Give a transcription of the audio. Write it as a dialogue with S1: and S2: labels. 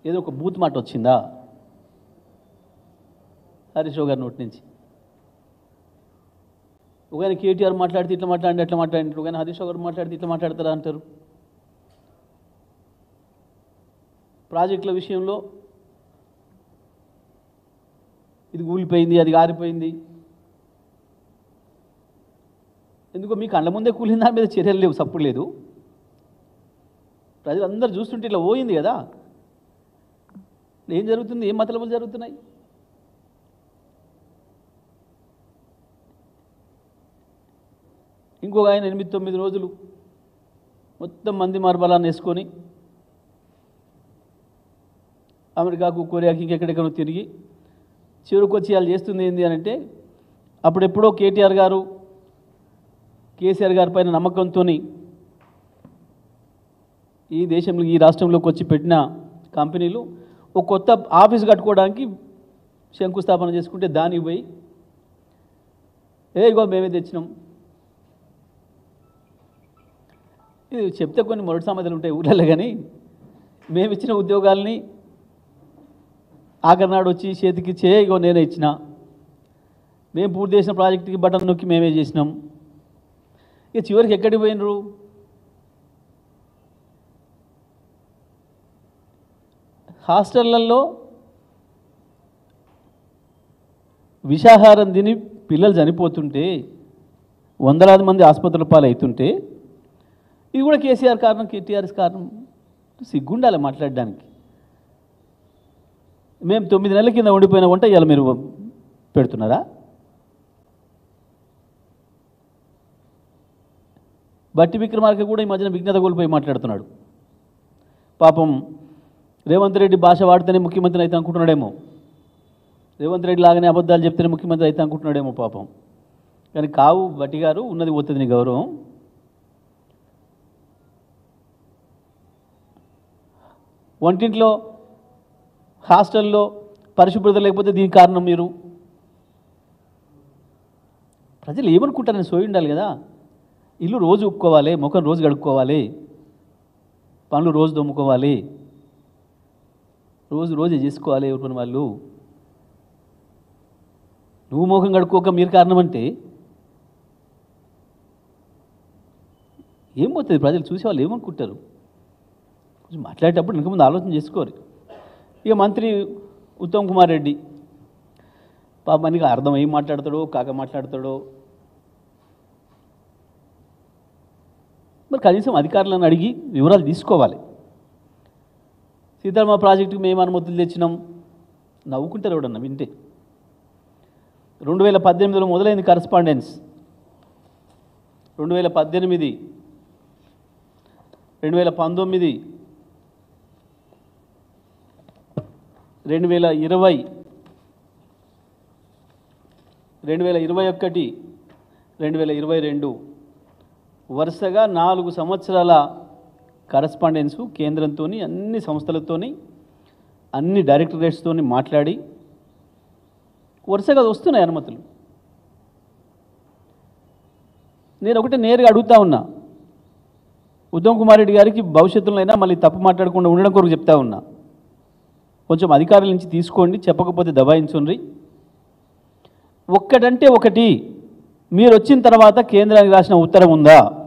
S1: ఏదో ఒక బూత్ మాట వచ్చిందా హరీష్ రావు గారి నోటి నుంచి ఒకవేళ కేటీఆర్ మాట్లాడితే ఇట్లా మాట్లాడి అట్లా మాట్లాడినట్టు ఒకవేళ హరీష్ రావు గారు మాట్లాడితే ఇట్లా మాట్లాడతారా అంటారు ప్రాజెక్టుల విషయంలో ఇది కూలిపోయింది అది ఆరిపోయింది ఎందుకో మీ కళ్ళ ముందే కూలిన దాని మీద చర్యలు లేవు సప్పుడు లేదు ప్రజలందరూ చూస్తుంటే ఇట్లా పోయింది కదా ఏం జరుగుతుంది ఏం మతలబులు జరుగుతున్నాయి ఇంకొక ఆయన ఎనిమిది తొమ్మిది రోజులు మొత్తం మంది మార్బలాన్ని వేసుకొని అమెరికాకు కొరియాకి ఇంకెక్కడెక్కడో తిరిగి చివరికి వచ్చి వాళ్ళు చేస్తుంది ఏంటి అని అంటే అప్పుడెప్పుడో కేటీఆర్ గారు కేసీఆర్ గారి పైన నమ్మకంతో ఈ దేశంలో ఈ రాష్ట్రంలోకి వచ్చి పెట్టిన కంపెనీలు ఒక కొత్త ఆఫీస్ కట్టుకోవడానికి శంకుస్థాపన చేసుకుంటే దానికి పోయి ఏ ఇగో మేమే తెచ్చినాం ఇది చెప్తే కొన్ని మొదటి సామెతలు ఉంటాయి ఊళ్ళల్లో కానీ మేము ఇచ్చిన ఉద్యోగాల్ని ఆఖరినాడు వచ్చి చేతికి చే ఇగో నేనే ఇచ్చిన మేము పూర్తి చేసిన ప్రాజెక్టుకి బటన్ నొక్కి మేమే చేసినాం ఇక చివరికి ఎక్కడికి పోయినరు హాస్టళ్లలో విషాహారం తిని పిల్లలు చనిపోతుంటే వందలాది మంది ఆసుపత్రుల పాలు అవుతుంటే ఇది కూడా కేసీఆర్ కారణం కేటీఆర్ కారణం సిగ్గుండాలి మాట్లాడడానికి మేము తొమ్మిది నెలల కింద ఉండిపోయిన వంట ఇవాళ మీరు పెడుతున్నారా బట్టి విక్రమార్క కూడా ఈ మధ్యన విఘ్నత కోల్పోయి మాట్లాడుతున్నాడు పాపం రేవంత్ రెడ్డి భాష వాడితేనే ముఖ్యమంత్రి అయితే అనుకుంటున్నాడేమో రేవంత్ రెడ్డి లాగానే అబద్ధాలు చెప్తేనే ముఖ్యమంత్రి అయితే అనుకుంటున్నాడేమో పాపం కానీ కావు బట్టి గారు ఉన్నది పోతుంది నీ గౌరవం వంటింట్లో హాస్టల్లో పరిశుభ్రత లేకపోతే దీనికి కారణం మీరు ప్రజలు ఏమనుకుంటారని సోయి ఉండాలి కదా ఇల్లు రోజు ఉప్పుకోవాలి ముఖం రోజు కడుక్కోవాలి పనులు రోజు దొమ్ముకోవాలి రోజు రోజు చేసుకోవాలి ఎవరి పని వాళ్ళు నువ్వు ముఖం కడుక్కోక మీరు కారణం అంటే ఏం పోతుంది ప్రజలు చూసేవాళ్ళు ఏమనుకుంటారు కొంచెం మాట్లాడేటప్పుడు ఇంక ముందు ఆలోచన చేసుకోరు ఇక మంత్రి ఉత్తమ్ కుమార్ రెడ్డి పాప మనకి అర్థం ఏం మాట్లాడతాడో కాక మాట్లాడతాడో మరి కనీసం అధికారులను అడిగి వివరాలు తీసుకోవాలి సీతారామ ప్రాజెక్టుకు మేము అనుమతులు తెచ్చినాం నవ్వుకుంటారు ఎవడన్నా వింటే రెండు వేల పద్దెనిమిదిలో మొదలైంది కరస్పాండెన్స్ రెండు వేల పద్దెనిమిది రెండు వేల పంతొమ్మిది రెండు వేల ఇరవై రెండు వేల ఇరవై ఒకటి రెండు వేల ఇరవై రెండు వరుసగా నాలుగు సంవత్సరాల కరస్పాండెన్సు కేంద్రంతో అన్ని సంస్థలతోని అన్ని డైరెక్టరేట్స్తో మాట్లాడి వరుసగా వస్తున్నాయి అనుమతులు నేను ఒకటి నేరుగా అడుగుతా ఉన్నా ఉత్తమ్ కుమార్ రెడ్డి గారికి భవిష్యత్తులో అయినా మళ్ళీ తప్పు మాట్లాడకుండా ఉండడం కొరకు చెప్తా ఉన్నా కొంచెం అధికారుల నుంచి తీసుకోండి చెప్పకపోతే దబాయించుండ్రి ఒక్కటంటే ఒకటి మీరు వచ్చిన తర్వాత కేంద్రానికి రాసిన ఉత్తరం ఉందా